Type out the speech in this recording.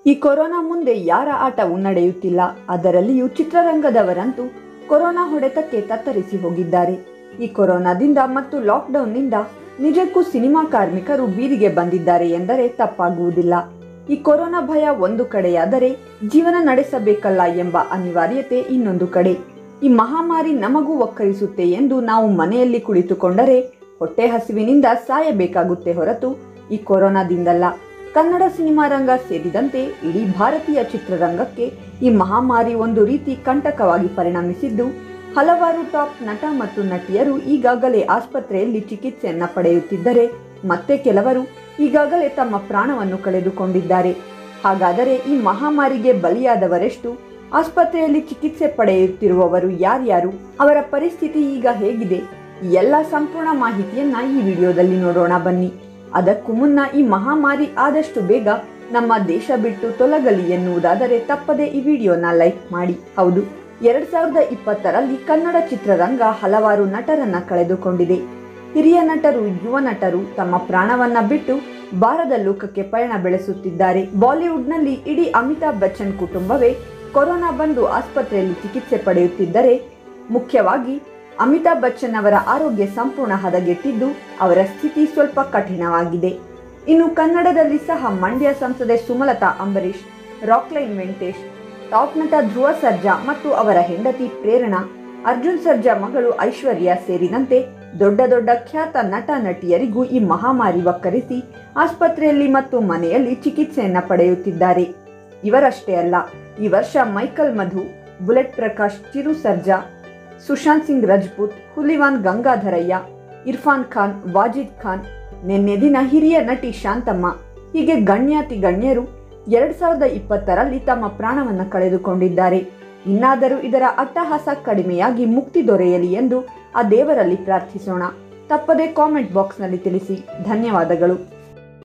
ಈ ಕೊರೋನಾ ಮುಂದೆ ಯಾರ ಆಟವೂ ನಡೆಯುತ್ತಿಲ್ಲ ಅದರಲ್ಲಿಯೂ ಚಿತ್ರರಂಗದವರಂತೂ ಕೊರೋನಾ ಹೊಡೆತಕ್ಕೆ ತತ್ತರಿಸಿ ಹೋಗಿದ್ದಾರೆ ಈ ಕೊರೋನಾದಿಂದ ಮತ್ತು ಲಾಕ್ಡೌನ್ನಿಂದ ನಿಜಕ್ಕೂ ಸಿನಿಮಾ ಕಾರ್ಮಿಕರು ಬೀದಿಗೆ ಬಂದಿದ್ದಾರೆ ಎಂದರೆ ತಪ್ಪಾಗುವುದಿಲ್ಲ ಈ ಕೊರೋನಾ ಭಯ ಒಂದು ಕಡೆಯಾದರೆ ಜೀವನ ನಡೆಸಬೇಕಲ್ಲ ಎಂಬ ಅನಿವಾರ್ಯತೆ ಇನ್ನೊಂದು ಕಡೆ ಈ ಮಹಾಮಾರಿ ನಮಗೂ ಒಕ್ಕರಿಸುತ್ತೆ ಎಂದು ನಾವು ಮನೆಯಲ್ಲಿ ಕುಳಿತುಕೊಂಡರೆ ಹೊಟ್ಟೆ ಹಸಿವಿನಿಂದ ಸಾಯಬೇಕಾಗುತ್ತೆ ಹೊರತು ಈ ಕೊರೋನಾದಿಂದಲ್ಲ ಕನ್ನಡ ಸಿನಿಮಾ ರಂಗ ಸೇರಿದಂತೆ ಇಡೀ ಭಾರತೀಯ ಚಿತ್ರರಂಗಕ್ಕೆ ಈ ಮಹಾಮಾರಿ ಒಂದು ರೀತಿ ಕಂಟಕವಾಗಿ ಪರಿಣಮಿಸಿದ್ದು ಹಲವಾರು ಟಾಪ್ ನಟ ಮತ್ತು ನಟಿಯರು ಈಗಾಗಲೇ ಆಸ್ಪತ್ರೆಯಲ್ಲಿ ಚಿಕಿತ್ಸೆಯನ್ನ ಪಡೆಯುತ್ತಿದ್ದರೆ ಮತ್ತೆ ಕೆಲವರು ಈಗಾಗಲೇ ತಮ್ಮ ಪ್ರಾಣವನ್ನು ಕಳೆದುಕೊಂಡಿದ್ದಾರೆ ಹಾಗಾದರೆ ಈ ಮಹಾಮಾರಿಗೆ ಬಲಿಯಾದವರೆಷ್ಟು ಆಸ್ಪತ್ರೆಯಲ್ಲಿ ಚಿಕಿತ್ಸೆ ಪಡೆಯುತ್ತಿರುವವರು ಯಾರ್ಯಾರು ಅವರ ಪರಿಸ್ಥಿತಿ ಈಗ ಹೇಗಿದೆ ಈ ಎಲ್ಲ ಸಂಪೂರ್ಣ ಮಾಹಿತಿಯನ್ನ ಈ ವಿಡಿಯೋದಲ್ಲಿ ನೋಡೋಣ ಬನ್ನಿ ಅದಕ್ಕೂ ಮುನ್ನ ಈ ಮಹಾಮಾರಿ ಆದಷ್ಟು ಬೇಗ ನಮ್ಮ ದೇಶ ಬಿಟ್ಟು ತೊಲಗಲಿ ಎನ್ನುವುದಾದರೆ ತಪ್ಪದೆ ಈ ವಿಡಿಯೋನ ಲೈಕ್ ಮಾಡಿ ಹೌದು ಎರಡ್ ಸಾವಿರದ ಇಪ್ಪತ್ತರಲ್ಲಿ ಕನ್ನಡ ಚಿತ್ರರಂಗ ಹಲವಾರು ನಟರನ್ನ ಕಳೆದುಕೊಂಡಿದೆ ಹಿರಿಯ ನಟರು ಯುವ ನಟರು ತಮ್ಮ ಪ್ರಾಣವನ್ನ ಬಿಟ್ಟು ಬಾರದ ಲೋಕಕ್ಕೆ ಪಯಣ ಬೆಳೆಸುತ್ತಿದ್ದಾರೆ ಬಾಲಿವುಡ್ನಲ್ಲಿ ಇಡೀ ಅಮಿತಾಬ್ ಬಚ್ಚನ್ ಕುಟುಂಬವೇ ಕೊರೋನಾ ಬಂದು ಆಸ್ಪತ್ರೆಯಲ್ಲಿ ಚಿಕಿತ್ಸೆ ಪಡೆಯುತ್ತಿದ್ದರೆ ಮುಖ್ಯವಾಗಿ ಅಮಿತಾಬ್ ಬಚ್ಚನ್ ಅವರ ಆರೋಗ್ಯ ಸಂಪೂರ್ಣ ಹದಗೆಟ್ಟಿದ್ದು ಅವರ ಸ್ಥಿತಿ ಸ್ವಲ್ಪ ಕಠಿಣವಾಗಿದೆ ಇನ್ನು ಕನ್ನಡದಲ್ಲಿ ಸಹ ಮಂಡ್ಯ ಸಂಸದೆ ಸುಮಲತಾ ಅಂಬರೀಶ್ ರಾಕ್ಲೈನ್ ವೆಂಕಟೇಶ್ ಟಾಪ್ ನಟ ಧ್ರುವ ಸರ್ಜಾ ಮತ್ತು ಅವರ ಹೆಂಡತಿ ಪ್ರೇರಣಾ ಅರ್ಜುನ್ ಸರ್ಜಾ ಮಗಳು ಐಶ್ವರ್ಯ ಸೇರಿದಂತೆ ದೊಡ್ಡ ದೊಡ್ಡ ಖ್ಯಾತ ನಟ ನಟಿಯರಿಗೂ ಈ ಮಹಾಮಾರಿ ಒಕ್ಕರಿಸಿ ಆಸ್ಪತ್ರೆಯಲ್ಲಿ ಮತ್ತು ಮನೆಯಲ್ಲಿ ಚಿಕಿತ್ಸೆಯನ್ನ ಪಡೆಯುತ್ತಿದ್ದಾರೆ ಇವರಷ್ಟೇ ಅಲ್ಲ ಈ ವರ್ಷ ಮೈಕಲ್ ಮಧು ಬುಲೆಟ್ ಪ್ರಕಾಶ್ ಚಿರು ಸರ್ಜಾ ಸುಶಾಂತ್ ಸಿಂಗ್ ರಜಪೂತ್ ಹುಲಿವಾನ್ ಗಂಗಾಧರಯ್ಯ ಇರ್ಫಾನ್ ಖಾನ್ ವಾಜಿದ್ ಖಾನ್ ನಿನ್ನೆ ದಿನ ಹಿರಿಯ ನಟಿ ಶಾಂತಮ್ಮ ಹೀಗೆ ಗಣ್ಯಾತಿ ಗಣ್ಯರು ಎರಡ್ ಸಾವಿರದ ಇಪ್ಪತ್ತರಲ್ಲಿ ತಮ್ಮ ಪ್ರಾಣವನ್ನು ಕಳೆದುಕೊಂಡಿದ್ದಾರೆ ಇನ್ನಾದರೂ ಇದರ ಅಟ್ಟಹಾಸ ಕಡಿಮೆಯಾಗಿ ಮುಕ್ತಿ ದೊರೆಯಲಿ ಎಂದು ಆ ದೇವರಲ್ಲಿ ಪ್ರಾರ್ಥಿಸೋಣ ತಪ್ಪದೇ ಕಾಮೆಂಟ್ ಬಾಕ್ಸ್ನಲ್ಲಿ ತಿಳಿಸಿ ಧನ್ಯವಾದಗಳು